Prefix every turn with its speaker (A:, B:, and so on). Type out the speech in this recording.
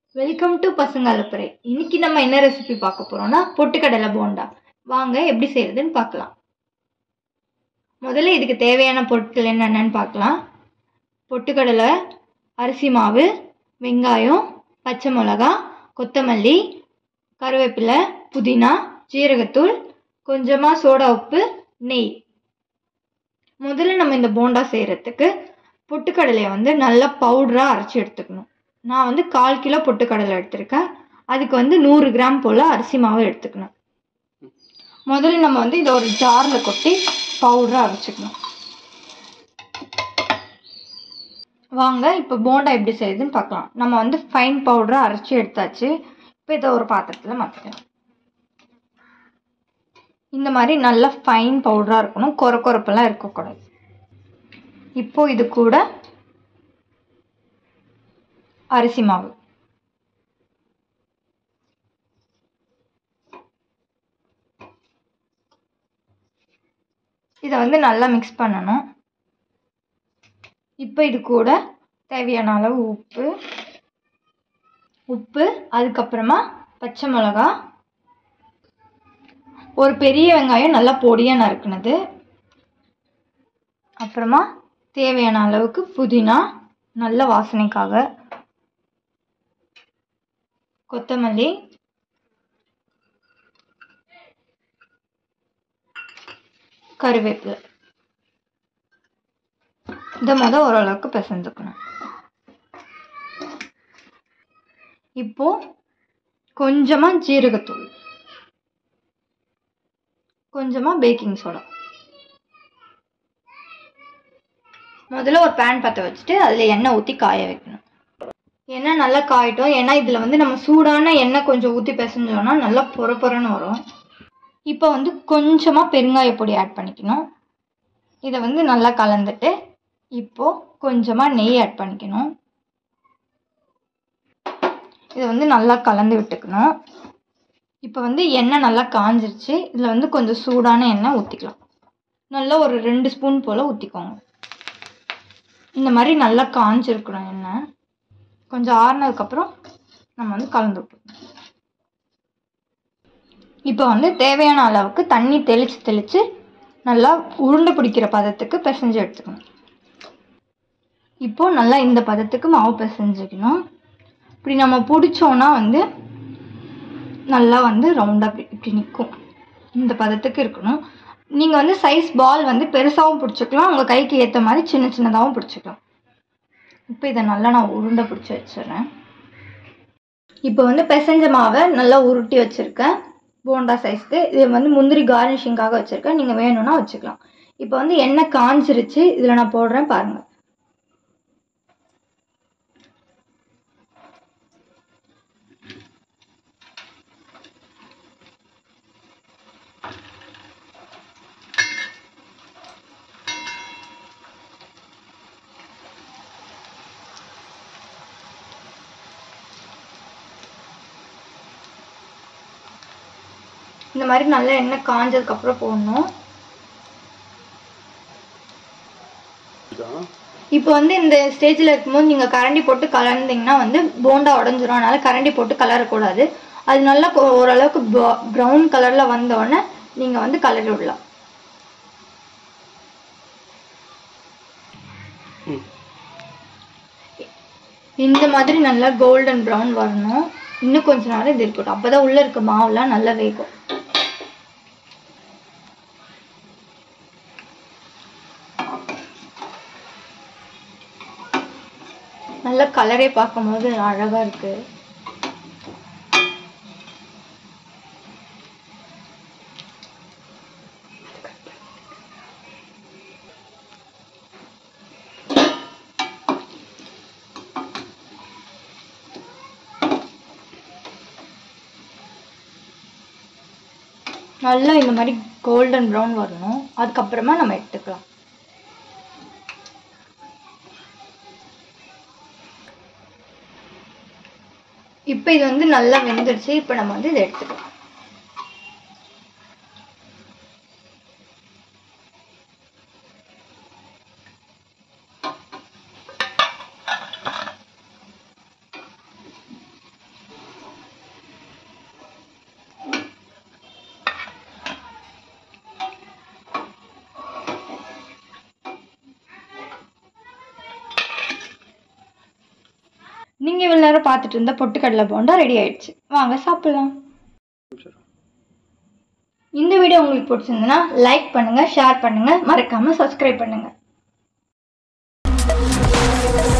A: welcome to பசங்க அலப்பறை இன்னைக்கு நம்ம என்ன ரெசிபி பார்க்க போறோம்னா பொட்டுக்கடலை போண்டா வாங்க எப்படி செய்யறதுன்னு பார்க்கலாம் முதல்ல இதுக்கு தேவையான பொருட்கள் என்னென்னன்னு பார்க்கலாம் பொட்டுக்கடலை அரிசி மாவு வெங்காயம் பச்சை மிளகா கொத்தமல்லி கருவேப்பிலை புதினா ஜீரகத்தூள் கொஞ்சமாக சோடா உப்பு நெய் முதல்ல நம்ம இந்த போண்டா செய்கிறதுக்கு பொட்டுக்கடலையை வந்து நல்லா பவுடராக அரைச்சி எடுத்துக்கணும் நான் வந்து கால் கிலோ பொட்டுக்கடலை எடுத்திருக்கேன் அதுக்கு வந்து நூறு கிராம் போல் அரிசி மாவு எடுத்துக்கணும் முதல்ல நம்ம வந்து இதை ஒரு ஜாரில் கொட்டி பவுடராக அரைச்சிக்கணும் வாங்க இப்போ போண்டா எப்படி செய்யுதுன்னு பார்க்கலாம் நம்ம வந்து ஃபைன் பவுடராக அரைச்சி எடுத்தாச்சு இப்போ இதை ஒரு பாத்திரத்தில் மாற்றிக்கலாம் இந்த மாதிரி நல்லா ஃபைன் பவுடராக இருக்கணும் கொர கொரப்பெல்லாம் இருக்கக்கூடாது இப்போ இது கூட அரிசி மாவு இதை வந்து நல்லா மிக்ஸ் பண்ணணும் இப்போ இது கூட தேவையான அளவு உப்பு உப்பு அதுக்கப்புறமா பச்சை மிளகா ஒரு பெரிய வெங்காயம் நல்லா பொடியாக நறுக்குனது அப்புறமா தேவையான அளவுக்கு புதினா நல்ல வாசனைக்காக கொத்தமல்லி கருவேப்பிலை இதை மொதல் ஓரளவுக்கு பிசைஞ்சுக்கணும் இப்போ கொஞ்சமாக ஜீரகத்தூள் கொஞ்சமாக பேக்கிங் சோடா முதல்ல ஒரு பேன் பற்ற வச்சுட்டு அதில் எண்ணெய் ஊற்றி காய வைக்கணும் எண்ணெய் நல்லா காயட்டும் ஏன்னா இதில் வந்து நம்ம சூடான எண்ணெய் கொஞ்சம் ஊற்றி பிசைஞ்சோன்னா நல்லா பொற பொறன்னு வரும் இப்போ வந்து கொஞ்சமாக பெருங்காய பொடி ஆட் பண்ணிக்கணும் இதை வந்து நல்லா கலந்துட்டு இப்போது கொஞ்சமாக நெய் ஆட் பண்ணிக்கணும் இதை வந்து நல்லா கலந்து விட்டுக்கணும் இப்போ வந்து எண்ணெய் நல்லா காஞ்சிருச்சு இதில் வந்து கொஞ்சம் சூடான எண்ணெய் ஊற்றிக்கலாம் நல்லா ஒரு ரெண்டு ஸ்பூன் போல் ஊற்றிக்கோங்க இந்த மாதிரி நல்லா காஞ்சிருக்கணும் எண்ணெய் கொஞ்சம் ஆறுனதுக்கப்புறம் நம்ம வந்து கலந்து விட்டுருக்கோம் இப்போ வந்து தேவையான அளவுக்கு தண்ணி தெளித்து தெளித்து நல்லா உருண்டை பிடிக்கிற பதத்துக்கு பிசைஞ்சு எடுத்துக்கணும் இப்போது நல்லா இந்த பதத்துக்கு மாவு பிசைஞ்சுக்கணும் இப்படி நம்ம பிடிச்சோன்னா வந்து நல்லா வந்து ரவுண்டாக இப்படி இப்படி நிற்கும் இந்த பதத்துக்கு இருக்கணும் நீங்கள் வந்து சைஸ் பால் வந்து பெருசாகவும் பிடிச்சிக்கலாம் உங்கள் கைக்கு ஏற்ற மாதிரி சின்ன சின்னதாகவும் பிடிச்சிக்கலாம் இப்போ இதை நல்லா நான் உருண்டை பிடிச்சி வச்சிடுறேன் இப்போ வந்து பிசைஞ்ச மாவை நல்லா உருட்டி வச்சுருக்கேன் போண்டா சைஸ்க்கு இது வந்து முந்திரி கார்னிஷிங்காக வச்சுருக்கேன் நீங்கள் வேணும்னா வச்சுக்கலாம் இப்போ வந்து எண்ணெய் காஞ்சிருச்சு இதில் நான் போடுறேன் பாருங்கள் இந்த மாதிரி நல்லா எண்ணெய் காஞ்சதுக்கப்புறம் போடணும் இப்போ வந்து இந்த ஸ்டேஜில் இருக்கும்போது நீங்கள் கரண்டி போட்டு கலர்ந்தீங்கன்னா வந்து போண்டா உடஞ்சிரும் அதனால கரண்டி போட்டு கலரக்கூடாது அது நல்லா கொ- ஓரளவுக்கு ப்ரௌன் கலரில் வந்தோடனே நீங்கள் வந்து கலரி விடலாம் இந்த மாதிரி நல்லா கோல்டன் ப்ரௌன் வரணும் இன்னும் கொஞ்ச நேரம் இது இருக்கட்டும் அப்பதான் உள்ள இருக்க மாவுலாம் நல்லா வேகும் நல்ல கலரே பார்க்கும்போது அழகா இருக்கு நல்லா இந்த மாதிரி கோல்டன் ப்ரௌன் வரணும் அதுக்கப்புறமா நம்ம எடுத்துக்கலாம் இப்போ இது வந்து நல்லா வெந்துடுச்சு இப்போ நம்ம வந்து இதை எடுத்துக்கலாம் இவ்வளோ நேரம் பார்த்துட்டு இருந்த பொட்டுக்கடலை போண்டா ரெடி ஆயிடுச்சு வாங்க சாப்பிடலாம் இந்த வீடியோ உங்களுக்கு பிடிச்சிருந்ததுன்னா லைக் பண்ணுங்க ஷேர் பண்ணுங்க மறக்காம சப்ஸ்கிரைப் பண்ணுங்க